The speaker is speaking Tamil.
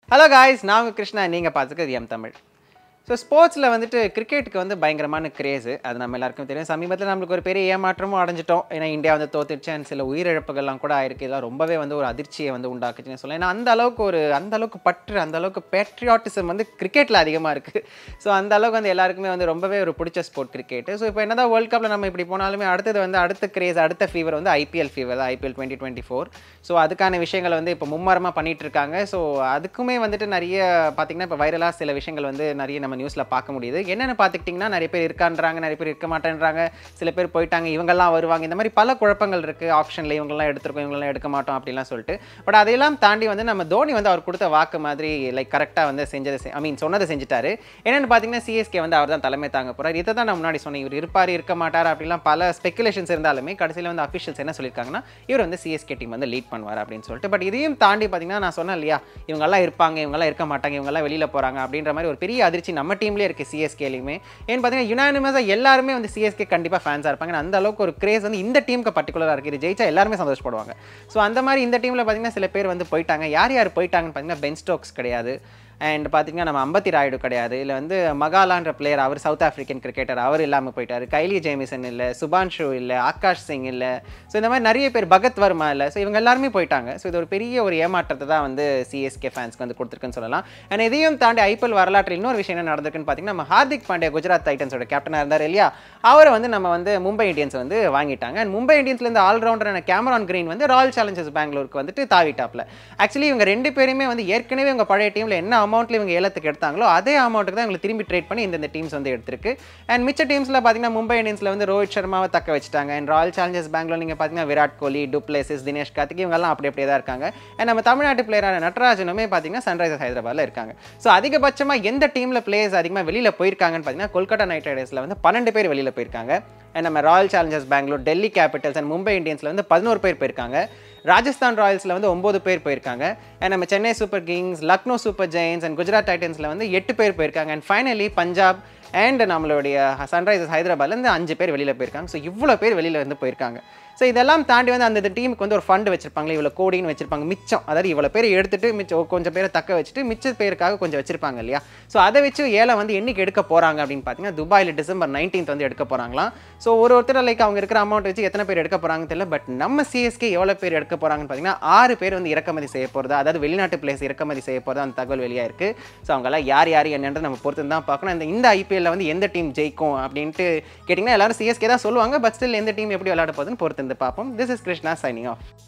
ஹலோ காய்ஸ் நான் உங்கள் கிருஷ்ணா நீங்கள் பார்த்துக்கிறது எம் தமிழ் ஸோ ஸ்போர்ட்ஸில் வந்துட்டு கிரிக்கெட்டுக்கு வந்து பயங்கரமான கிரேஸு அது நம்ம எல்லாருக்கும் தெரியும் சமீபத்தில் நம்மளுக்கு ஒரு பெரிய ஏமாற்றமும் அடைஞ்சிட்டோம் ஏன்னா இந்தியா வந்து தோத்துடுச்சு and சில உயிரிழப்புகள்லாம் கூட ஆயிருக்கு இதெல்லாம் ரொம்பவே வந்து ஒரு அதிர்ச்சியை வந்து உண்டாக்குச்சுன்னு சொல்லலாம் ஏன்னா அந்த அளவுக்கு ஒரு அந்த அளவுக்கு பற்று அந்த அளவுக்கு பேட்ரியாட்டிசம் வந்து கிரிக்கெட்டில் அதிகமாக இருக்குது ஸோ அந்த அளவுக்கு வந்து எல்லாருக்குமே வந்து ரொம்பவே ஒரு பிடிச்ச ஸ்போர்ட் கிரிக்கெட் ஸோ இப்போ என்னதான் வேர்ல்ட் கப்பில் நம்ம இப்படி போனாலுமே அடுத்தது வந்து அடுத்த கிரேஸ் அடுத்த ஃபீவர் வந்து ஐபிஎல் ஃபீவர் தான் IPL twenty twenty four so அதுக்கான விஷயங்களை வந்து இப்போ மும்மரமாக பண்ணிட்டு இருக்காங்க ஸோ அதுக்குமே வந்துட்டு நிறைய பார்த்தீங்கன்னா இப்போ வைரலாக சில விஷயங்கள் வந்து நிறைய நம்ம நியூஸில் பார்க்க முடியுது என்னென்னு பார்த்துக்கிட்டிங்கன்னா நிறைய பேர் இருக்கான்றாங்க நிறைய பேர் இருக்க மாட்டேன்றாங்க சில பேர் போயிட்டாங்க இவங்கெல்லாம் வருவாங்க இந்த மாதிரி பல குழப்பங்கள் இருக்குது ஆப்ஷனில் இவங்கெல்லாம் எடுத்திருக்கோம் இவங்கெல்லாம் எடுக்க மாட்டோம் அப்படிலாம் சொல்லிட்டு பட் அதையெல்லாம் தாண்டி வந்து நம்ம தோனி வந்து அவர் கொடுத்த வாக்கு மாதிரி லைக் கரெக்டாக வந்து செஞ்சதை ஐ மீன் சொன்னதை செஞ்சுட்டாரு என்னென்னு பார்த்தீங்கன்னா சிஎஸ்கே வந்து அவர் தான் தலைமை தாங்க போகிறார் இதை தான் நான் முன்னாடி சொன்னேன் இவர் இருப்பார் இருக்க மாட்டார் அப்படிலாம் பல ஸ்பெகுலேஷன்ஸ் இருந்தாலுமே கடைசியில் வந்து அஃபிஷியல்ஸ் என்ன சொல்லியிருக்காங்கன்னா இவர் வந்து சிஎஸ்கே டீம் வந்து லீட் பண்ணுவார் அப்படின்னு சொல்லிட்டு பட் இதையும் தாண்டி பார்த்தீங்கன்னா நான் சொன்னேன் இல்லையா இவங்கெல்லாம் இருப்பாங்க இவங்கெல்லாம் இருக்க மாட்டாங்க இவங்கெல்லாம் வெளியில் போகிறாங்க அப்படின்ற மாதிரி ஒரு பெரிய அதிர்ச்சி நம்ம டீம்லேயே இருக்குது சிஎஸ்கேலையுமே ஏன்னு பார்த்தீங்கன்னா யுனானிமஸாக எல்லாருமே வந்து சிஎஸ்கே கண்டிப்பாக ஃபேன்ஸாக இருப்பாங்க ஏன்னா அந்த அளவுக்கு ஒரு கிரேஸ் வந்து இந்த டீமுக்கு பர்டிகுலராக இருக்குது இது ஜெயிச்சா எல்லாருமே சந்தோஷப்படுவாங்க ஸோ அந்த மாதிரி இந்த டீமில் பார்த்தீங்கன்னா சில பேர் வந்து போயிட்டாங்க யார் யார் போயிட்டாங்கன்னு பார்த்தீங்கன்னா பென் ஸ்டோக்ஸ் கிடையாது அண்ட் பார்த்தீங்கன்னா நம்ம அம்பத்தி ராயுடு கிடையாது இல்லை வந்து மகாலான்ற பிளேயர் அவர் சவுத் ஆஃப்ரிக்கன் கிரிக்கெட்டர் அவர் இல்லாமல் போயிட்டார் கைலி ஜேமிசன் இல்லை சுபான்ஷு இல்லை ஆகாஷ் சிங் இல்லை ஸோ இந்த மாதிரி நிறைய பேர் பகத் வர்மா இல்லை ஸோ இவங்க எல்லாருமே போயிட்டாங்க ஸோ இது ஒரு பெரிய ஒரு ஏமாற்றத்தை தான் வந்து சிஎஸ்கே ஃபேன்ஸ்க்கு வந்து கொடுத்துருக்குன்னு சொல்லலாம் அண்ட் இதையும் தாண்டி ஐபிஎல் வரலாற்றில் இன்னொரு விஷயம் என்ன நடந்திருக்குன்னு பார்த்தீங்கன்னா நம்ம ஹார்திக் பாண்டியா குஜராத் டைட்டன்ஸோட கேப்டனாக இருந்தார் இல்லையா அவரை வந்து நம்ம வந்து மும்பை இந்தியன்ஸ் வந்து வாங்கிட்டாங்க அண்ட் மும்பை இந்தியன்ஸ்லேருந்து ஆல்ரவுண்டரான கேமரான் கிரீன் வந்து ராயல் சேலஞ்சர்ஸ் பெங்களூருக்கு வந்துட்டு தாவிட்டாப்ல ஆக்சுவலி இவங்க ரெண்டு பேருமே வந்து ஏற்கனவே இவங்க பழைய டீமில் என்ன அமௌண்ட்டில் இவங்க ஏலத்துக்கு எடுத்தாங்களோ அதே அமௌண்ட்டுக்கு தான் இவங்க திரும்பி ட்ரேட் பண்ணி இந்த டீம்ஸ் வந்து எடுத்திருக்கு அண்ட் மிச்ச டீம்ஸில் பார்த்தீங்கன்னா மும்பை இந்தியன்ஸில் வந்து ரோஹித் சர்மாவை தக்க வச்சுட்டாங்க அண்ட் ராயல் சேலஞ்சர்ஸ் பெங்களூர் நீங்கள் பார்த்தீங்கன்னா விராட் கோலி டுப்ளேசிஸ் தினேஷ் கார்த்திக் இவங்கெல்லாம் அப்படி அப்படியே தான் இருக்காங்க அண்ட் நம்ம தமிழ்நாட்டு பிளேயரான நட்ராஜனுமே பார்த்தீங்கன்னா சன்ரைசர்ஸ் ஹைதராபாத்தில் இருக்காங்க ஸோ அதிகபட்சமாக எந்த டீமில் பிளேயர்ஸ் அதிகமாக வெளியில் போயிருக்காங்கன்னு பார்த்தீங்கன்னா கொல்கத்தா நைட் ரைடர்ஸில் வந்து பன்னெண்டு பேர் வெளியில் போயிருக்காங்க அண்ட் நம்ம Royal Challengers Bangalore Delhi Capitals and Mumbai இந்தியன்ஸில் வந்து பதினோரு பேர் போயிருக்காங்க ராஜஸ்தான் ராயல்ஸில் வந்து ஒம்பது பேர் போயிருக்காங்க அண்ட் நம்ம Chennai Super Kings Lucknow Super Giants and Gujarat டைட்டன்ஸில் வந்து எட்டு பேர் போயிருக்காங்க அண்ட் ஃபைனலி பஞ்சாப் அண்ட் நம்மளுடைய சன்ரைசர்ஸ் ஹைதராபாத்லேருந்து அஞ்சு பேர் வெளியில் போயிருக்காங்க ஸோ இவ்வளோ பேர் வெளியில் வந்து போயிருக்காங்க ஸோ இதெல்லாம் தாண்டி வந்து அந்த டீமுக்கு வந்து ஒரு ஃபண்டு வச்சிருப்பாங்க இவ்வளோ கோடின்னு வச்சிருப்பாங்க மிச்சம் அதாவது இவ்வளோ பேர் எடுத்துட்டு மிச்சம் கொஞ்சம் பேரை தக்க வச்சுட்டு மிச்ச பேருக்காக கொஞ்சம் வச்சிருப்பாங்க இல்லையா ஸோ அதை வச்சு ஏலம் வந்து என்னைக்கு எடுக்க போகிறாங்க அப்படின்னு பார்த்தீங்கன்னா துபாயில் டிசம்பர் நைன்டீன்த் வந்து எடுக்க போகிறாங்களாம் ஸோ ஒரு ஒருத்தர் லைக் அவங்க இருக்கிற அமௌண்ட் வச்சு எத்தனை பேர் எடுக்க போகிறாங்கன்னு தெரியல பட் நம்ம சிஎஸ்கே எவ்வளோ பேர் எடுக்க போகிறாங்கன்னு பார்த்தீங்கன்னா ஆறு பேர் வந்து இறக்குமதி செய்ய போகிறதா அதாவது வெளிநாட்டு பிளேஸ் இறக்குமதி செய்ய போகிறதா அந்த தகவல் வெளியாக இருக்குது ஸோ அவங்கெல்லாம் யார் யார் என்னன்றது நம்ம பொறுத்து தான் பார்க்கணும் இந்த இந்த ஐபிஎல்ல வந்து எந்த டீம் ஜெயிக்கும் அப்படின்ட்டு கேட்டிங்கன்னா எல்லாரும் சிஎஸ்கே தான் சொல்லுவாங்க பட் ஸ்டில் எந்த டீம் எப்படி விளையாட போகுதுன்னு பொறுத்து இருந்து பார்ப்போம் this is Krishna signing of